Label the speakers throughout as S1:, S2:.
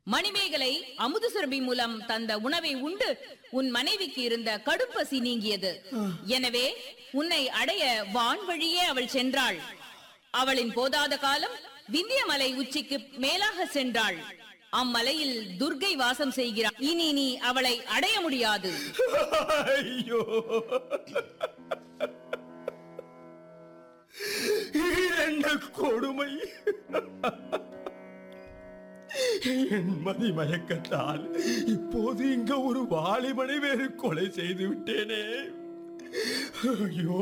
S1: மணிமேகலை அமுது சுரபி மூலம் தந்த உணவை உண்டு உன் மனைவிக்கு இருந்த கடுப்பசி நீங்கியது எனவே உன்னை அடைய வான் வழியே அவள் சென்றாள் அவளின் போதாத காலம் விந்தியமலை உச்சிக்கு மேலாக சென்றாள் அம்மலையில் துர்க்கை வாசம் செய்கிறாள் இனி நீ அவளை அடைய முடியாது
S2: ஐயோ இது என்ன கொடுமை என் மதி மயக்கத்தால் இப்போது இங்க ஒரு வாலிபனை வேறு கொலை செய்து விட்டேனே ஐயோ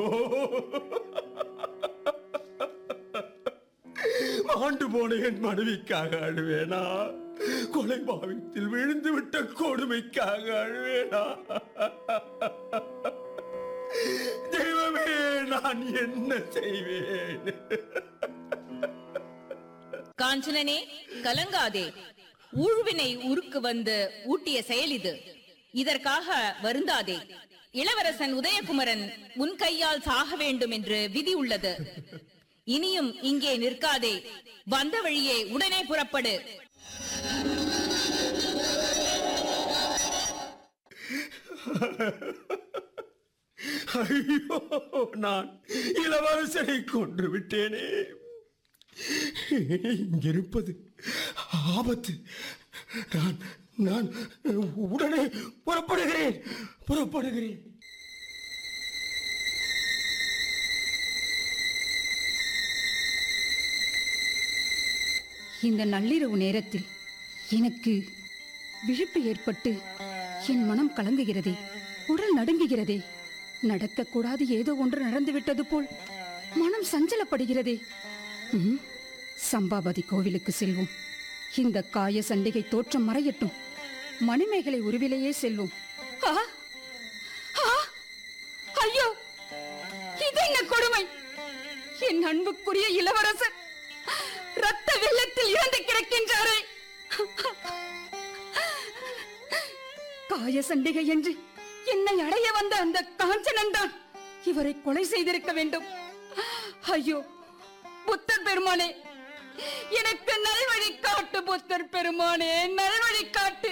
S2: ஆண்டு போன என் மனைவிக்காக அழுவேனா கொலை பாவித்தில் விழுந்து விட்ட கொடுமைக்காக அழுவேனா தெய்வமே நான் என்ன செய்வேன்
S1: காஞ்சனனே கலங்காதே ஊழ்வினை உருக்கு வந்து ஊட்டிய செயல் இது இதற்காக வருந்தாதே இளவரசன் உதயகுமரன் உன் கையால் சாக வேண்டும் என்று விதி உள்ளது இனியும் இங்கே நிற்காதே வந்த வழியே உடனே புறப்படு
S2: ஐயோ நான் இளவரசனை கொன்று விட்டேனே இங்கிருப்பது ஆபத்து நான் நான் உடனே புறப்படுகிறேன் புறப்படுகிறேன்
S3: இந்த நள்ளிரவு நேரத்தில் எனக்கு விழிப்பு ஏற்பட்டு என் மனம் கலங்குகிறதே உடல் நடுங்குகிறதே நடக்கக்கூடாது ஏதோ ஒன்று நடந்துவிட்டது போல் மனம் சஞ்சலப்படுகிறதே ம், சம்பாபதி கோவிலுக்கு செல்வோம் இந்த காய சண்டிகை தோற்றம் மறையட்டும் மணிமேகலை உருவிலேயே செல்வோம் ஆ! ஆ! ஐயோ இது என்ன கொடுமை என் அன்புக்குரிய இளவரசர் ரத்த வெள்ளத்தில் இறந்து கிடக்கின்றாரே காய சண்டிகை என்று என்னை அடைய வந்த அந்த காஞ்சனன் தான் இவரை கொலை செய்திருக்க வேண்டும் ஐயோ புத்தர் பெருமானே எனக்கு நல்வழி காட்டு புத்தர் பெருமானே நல்வழி காட்டு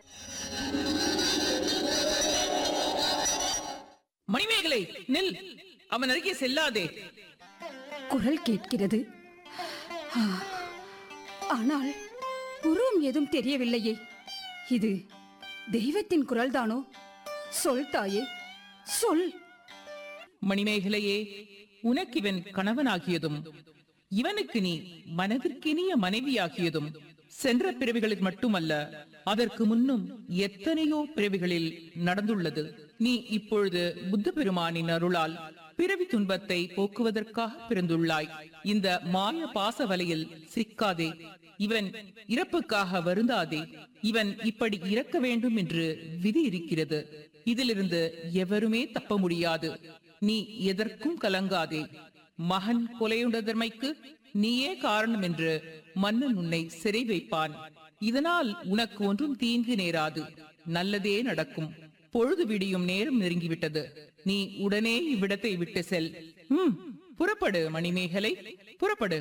S4: மணிமேகலை நில் அவன் அருகே செல்லாதே
S3: குரல் கேட்கிறது ஆ, ஆனால் உருவம் ஏதும் தெரியவில்லையே இது தெய்வத்தின் குரல்தானோ சொல் தாயே சொல்
S4: மணிமேகலையே உனக்கு இவன் கணவனாகியதும் இவனுக்கு நீ மனதிற்கினிய மனைவியாகியதும் சென்ற பிறவிகளில் மட்டுமல்ல அதற்கு முன்னும் எத்தனையோ பிறவிகளில் நடந்துள்ளது நீ இப்பொழுது புத்த பெருமானின் அருளால் பிறவி துன்பத்தை போக்குவதற்காக பிறந்துள்ளாய் இந்த மாய பாச வலையில் சிக்காதே இவன் இறப்புக்காக வருந்தாதே இவன் இப்படி இறக்க வேண்டும் என்று விதி இருக்கிறது இதிலிருந்து எவருமே தப்ப முடியாது நீ எதற்கும் கலங்காதே மகன் கொலையுண்டதர்மைக்கு நீயே காரணம் என்று மன்னன் உன்னை சிறை வைப்பான் இதனால் உனக்கு ஒன்றும் தீங்கு நேராது நல்லதே நடக்கும் பொழுது விடியும் நேரம் நெருங்கிவிட்டது நீ உடனே இவ்விடத்தை விட்டு செல் ம் புறப்படு மணிமேகலை புறப்படு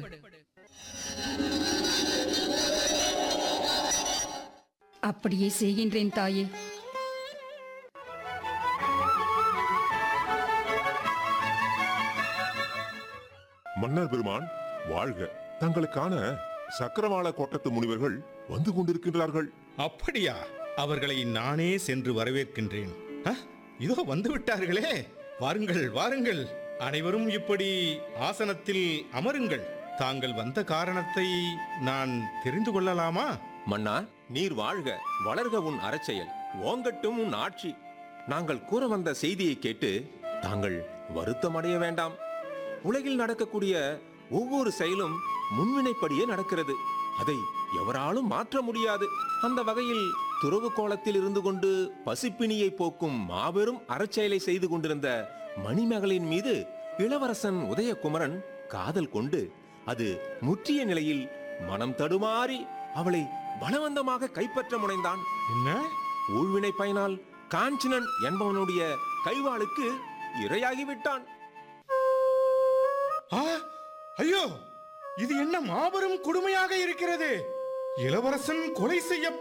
S3: அப்படியே செய்கின்றேன் தாயே
S5: மன்னர் பெருமான் வாழ்க தங்களுக்கான சக்கரவாள கோட்டத்து முனிவர்கள் வந்து கொண்டிருக்கின்றார்கள்
S6: அப்படியா அவர்களை நானே சென்று வரவேற்கின்றேன் அ, இதோ வந்து விட்டார்களே வாருங்கள் வாருங்கள் அனைவரும் இப்படி ஆசனத்தில் அமருங்கள் தாங்கள் வந்த காரணத்தை நான் தெரிந்து கொள்ளலாமா
S7: மன்னா நீர் வாழ்க வளர்க உன் அறச்செயல் ஓங்கட்டும் உன் ஆட்சி நாங்கள் கூற வந்த செய்தியை கேட்டு தாங்கள் வருத்தமடைய வேண்டாம் உலகில் நடக்கக்கூடிய ஒவ்வொரு செயலும் முன்வினைப்படியே நடக்கிறது அதை எவராலும் மாற்ற முடியாது அந்த வகையில் துறவு கோலத்தில் இருந்து கொண்டு பசிப்பிணியை போக்கும் மாபெரும் அறச்செயலை செய்து கொண்டிருந்த மணிமகளின் மீது இளவரசன் உதயகுமரன் காதல் கொண்டு அது முற்றிய நிலையில் மனம் தடுமாறி அவளை பலவந்தமாக கைப்பற்ற முனைந்தான்
S6: என்ன
S7: ஊழ்வினை பயனால் காஞ்சனன் என்பவனுடைய கைவாளுக்கு இரையாகிவிட்டான்
S6: ஆ ஐயோ இது என்ன மாபெரும் கொடுமையாக இருக்கிறது இளவரசன் கொலை செய்ய